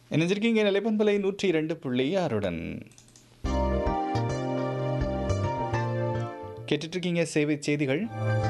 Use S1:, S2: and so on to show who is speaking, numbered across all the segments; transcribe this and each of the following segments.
S1: இணைஞ்சிருக்கீங்க நிலைப்பண்பலை நூற்றி இரண்டு புள்ளி ஆறுடன் கேட்டுட்டு இருக்கீங்க சேவை செய்திகள்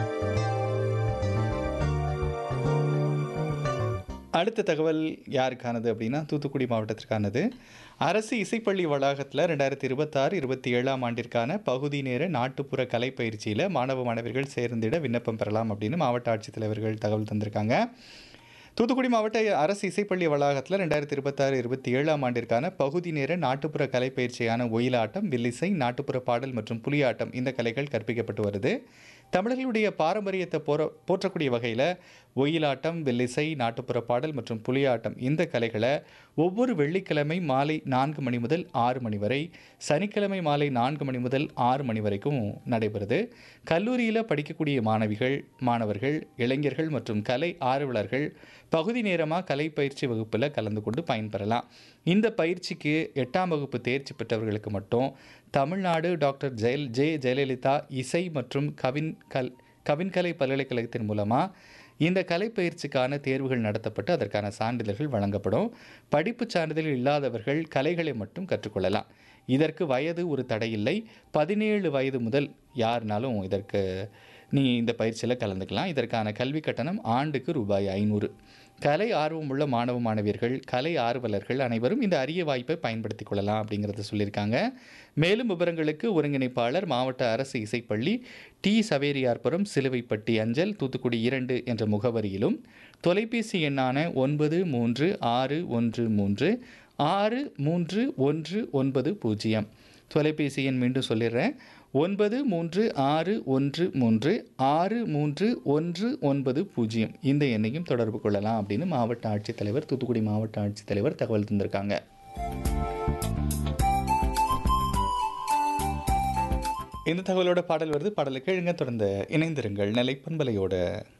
S1: அடுத்த தகவல் யாருக்கானது அப்படின்னா தூத்துக்குடி மாவட்டத்திற்கானது அரசு இசைப்பள்ளி வளாகத்தில் ரெண்டாயிரத்தி இருபத்தாறு இருபத்தி ஏழாம் ஆண்டிற்கான பகுதி நேர நாட்டுப்புற கலை பயிற்சியில் மாணவ மாணவர்கள் சேர்ந்திட விண்ணப்பம் பெறலாம் அப்படின்னு மாவட்ட ஆட்சித்தலைவர்கள் தகவல் தந்திருக்காங்க தூத்துக்குடி மாவட்ட அரசு இசைப்பள்ளி வளாகத்தில் ரெண்டாயிரத்தி இருபத்தாறு இருபத்தி ஏழாம் ஆண்டிற்கான பகுதி நேர நாட்டுப்புற கலை பயிற்சியான ஒயிலாட்டம் வில்லிசை நாட்டுப்புற பாடல் மற்றும் புலியாட்டம் இந்த கலைகள் கற்பிக்கப்பட்டு வருது தமிழர்களுடைய பாரம்பரியத்தை போற போற்றக்கூடிய வகையில் ஒயிலாட்டம் வில்லிசை நாட்டுப்புற பாடல் மற்றும் புலியாட்டம் இந்த கலைகளை ஒவ்வொரு வெள்ளிக்கிழமை மாலை நான்கு மணி முதல் ஆறு மணி வரை சனிக்கிழமை மாலை நான்கு மணி முதல் ஆறு மணி வரைக்கும் நடைபெறுது கல்லூரியில் படிக்கக்கூடிய மாணவிகள் மாணவர்கள் இளைஞர்கள் மற்றும் கலை ஆர்வலர்கள் பகுதி நேரமாக கலை பயிற்சி வகுப்பில் கலந்து கொண்டு பயன்பெறலாம் இந்த பயிற்சிக்கு எட்டாம் வகுப்பு தேர்ச்சி பெற்றவர்களுக்கு மட்டும் தமிழ்நாடு டாக்டர் ஜெயல் ஜெ ஜெயலலிதா இசை மற்றும் கவின் கல் கவின்கலை பல்கலைக்கழகத்தின் மூலமாக இந்த கலை பயிற்சிக்கான தேர்வுகள் நடத்தப்பட்டு அதற்கான சான்றிதழ்கள் வழங்கப்படும் படிப்பு சான்றிதழ் இல்லாதவர்கள் கலைகளை மட்டும் கற்றுக்கொள்ளலாம் இதற்கு வயது ஒரு தடையில்லை பதினேழு வயது முதல் யாருனாலும் இதற்கு நீ இந்த பயிற்சியில் கலந்துக்கலாம் இதற்கான கல்வி கட்டணம் ஆண்டுக்கு ரூபாய் ஐநூறு கலை ஆர்வமுள்ள மாணவ மாணவியர்கள் கலை ஆர்வலர்கள் அனைவரும் இந்த அரிய வாய்ப்பை பயன்படுத்தி கொள்ளலாம் அப்படிங்கிறத சொல்லியிருக்காங்க மேலும் விவரங்களுக்கு ஒருங்கிணைப்பாளர் மாவட்ட அரசு இசைப்பள்ளி டி சவேரியார்புரம் சிலுவைப்பட்டி அஞ்சல் தூத்துக்குடி இரண்டு என்ற முகவரியிலும் தொலைபேசி எண்ணான ஒன்பது மூன்று ஆறு ஒன்று மூன்று ஆறு மூன்று ஒன்று ஒன்பது பூஜ்ஜியம் தொலைபேசி எண் மீண்டும் சொல்லிடுறேன் ஒன்பது மூன்று ஆறு ஒன்று மூன்று ஆறு மூன்று ஒன்று ஒன்பது பூஜ்ஜியம் இந்த எண்ணையும் தொடர்பு கொள்ளலாம் அப்படின்னு மாவட்ட ஆட்சித்தலைவர் தூத்துக்குடி மாவட்ட ஆட்சித்தலைவர் தகவல் தந்திருக்காங்க இந்த தகவலோட பாடல் வருது பாடலுக்கு எழுங்க தொடர்ந்து இணைந்திருங்கள் நிலைப்பண்பலையோட